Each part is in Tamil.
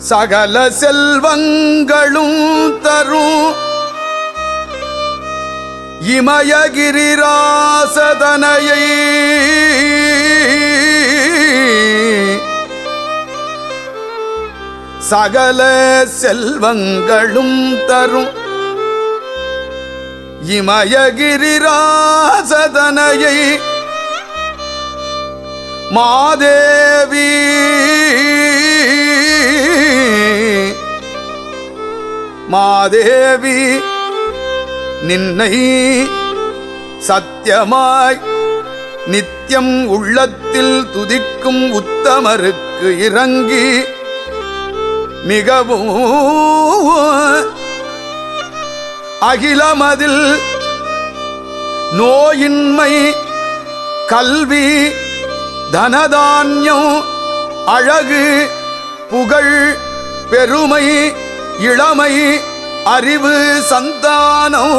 சகல செல்வங்களும் தரும் இமயகிரிராசதனையை சகல செல்வங்களும் தரும் இமயகிரிராசதனையை மாதேவி மாதேவி நின்னை சத்தியமாய் நித்தியம் உள்ளத்தில் துதிக்கும் உத்தமருக்கு இறங்கி மிகவும் அகிலமதில் நோயின்மை கல்வி தனதான்யம் அழகு புகழ் பெருமை இளமை அறிவு சந்தானம்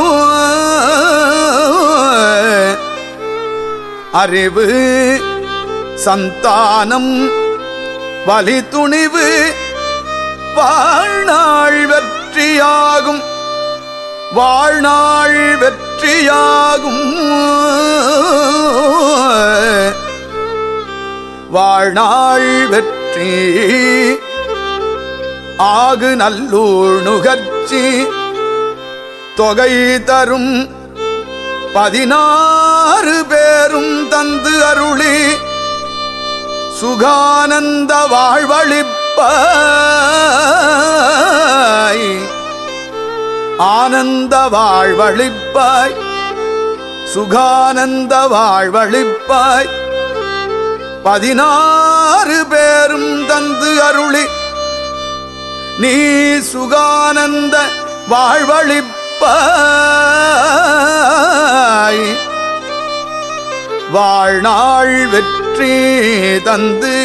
அறிவு சந்தானம் வலி துணிவு வாழ்நாள் வெற்றியாகும் வாழ்நாள் வெற்றியாகும் வாழ்நாள் வெற்றி ஆகு நல்லூர் நுகர்ச்சி தொகை தரும் பதினாறு பேரும் தந்து அருளி சுகானந்த வாழ்வழிப்பாய் ஆனந்த வாழ்வழிப்பாய் சுகானந்த வாழ்வழிப்பாய் பதினாறு பேரும் தந்து அருளி நீ சுகானந்த வாழ்வழிப்பாய் வாழ்நாள் வெற்றி தந்து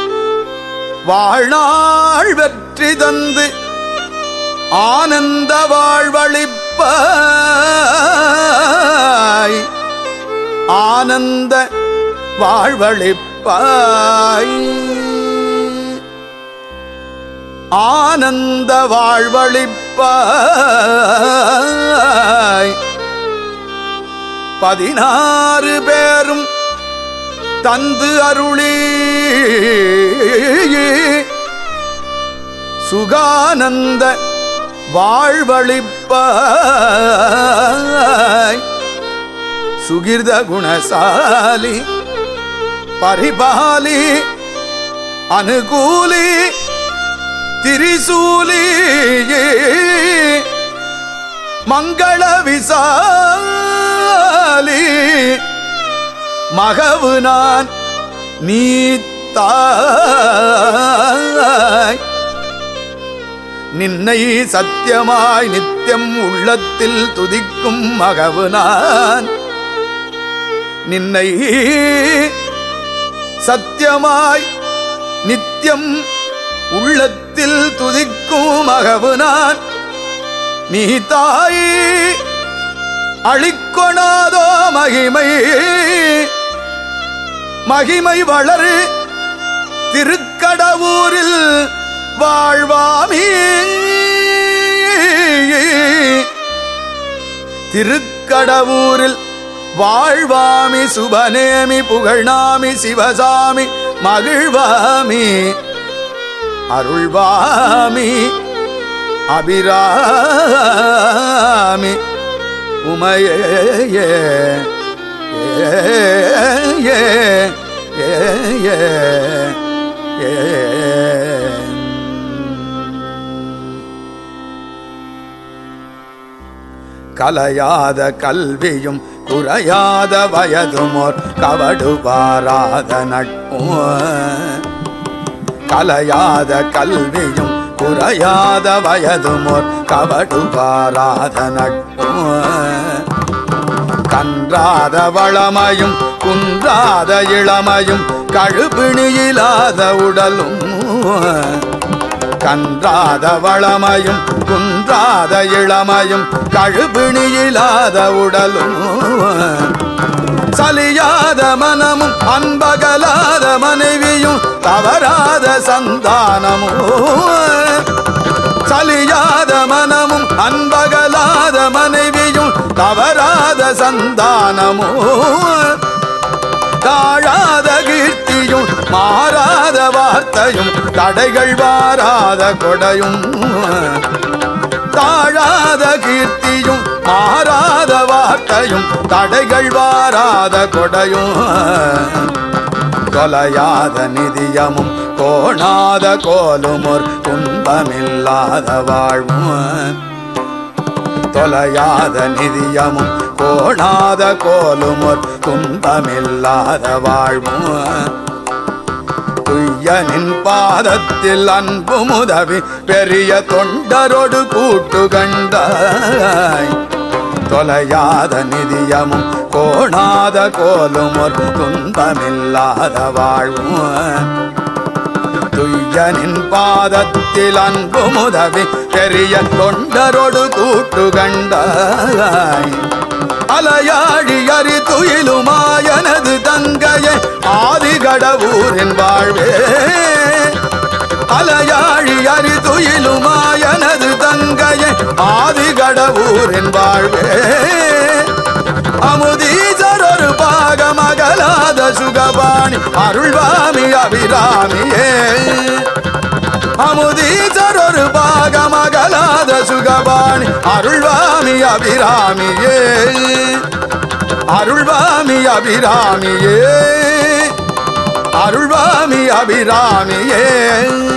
வாழ்நாள் வெற்றி தந்து ஆனந்த வாழ்வழிப்பாய் ஆனந்த வாழ்வழிப்பாய் ஆனந்த வாழ்வழிப்பாய் பதினாறு பேரும் தந்து அருளி சுகானந்த வாழ்வழிப்பாய் சுகிர்த குணசாலி பரிபாலி அனுகூலி திரிசூலி மங்கள விசாலி மகவு நான் நீ தாய் நின்னை சத்தியமாய் நித்தியம் உள்ளத்தில் துதிக்கும் மகவு நான் நின்னை சத்தியமாய் நித்தியம் உள்ளத்தில் துதிக்கும் மகவு நான் நீ தாய் அழிக்கொணாதோ மகிமை மகிமை வளரு திருக்கடவூரில் வாழ்வாமி திருக்கடவூரில் வாழ்வாமி சுபநேமி புகழ்நாமி சிவசாமி மகிழ்வாமி அருள்வாமி அபிராமி உமையே ஏ ஏ ஏ ஏ கலையாத கல்வியும் குறையாத வயதுமோர் கவடு பாராத நட்பும் கலையாத கல்வியும் குறையாத வயதுமோர் கவடு பாராத நட்பும் கன்றாத வளமையும் குன்றாத இளமையும் கழுபிணியிலாத உடலும் கன்றாத வளமையும் குன்றாத இளமையும் கழுபிணியிலாத உடலும் சலியாத மனமும் அன்பகலாத மனைவியும் தவறாத சந்தானமும் சலியாத மனமும் அன்பகலாத மனைவியும் தவறாத சந்தானமும் தாழாத கீர்த்தியும் மாறாத வார்த்தையும் தடைகள் வாராத கொடையும் தாழாத கீர்த்தியும் மாறாத வார்த்தையும் தடைகள் வாராத கொடையும் தொலையாத நிதியமும் கோணாத கோலுமொர் துன்பமில்லாத வாழ்வும் தொலையாத நிதியமும் கோணாத கோலுமொர் துன்பமில்லாத வாழ்வும் துய்யனின் பாதத்தில் அன்பு முதவி பெரிய தொண்டரோடு கூட்டு கண்டாய் தொலையாத நிதியமும் கோணாத கோலுமொர் துன்பமில்லாத வாழ்வும் துய்யனின் பாதத்தில் அன்பு முதவி பெரிய தொண்டரோடு கூட்டு கண்டாய் அலையாழி அறி துயிலுமாயனது தங்கையே ஆதி கடவுரின் வாழ்வே அலையாழி அறி துயிலுமாயனது தங்கையே ஆதி கடவுரின் வாழ்வே அமுதீசர் ஒரு பாகமகலாத சுகபாணி அருள்வாமி அபிராமியே அமுதீசர் ஒரு பாகமகலாத சுகபாணி அருள்வாமி அபிராமியே அருள்வாமி அபிராமியே அருள்வாமி அபிராமியே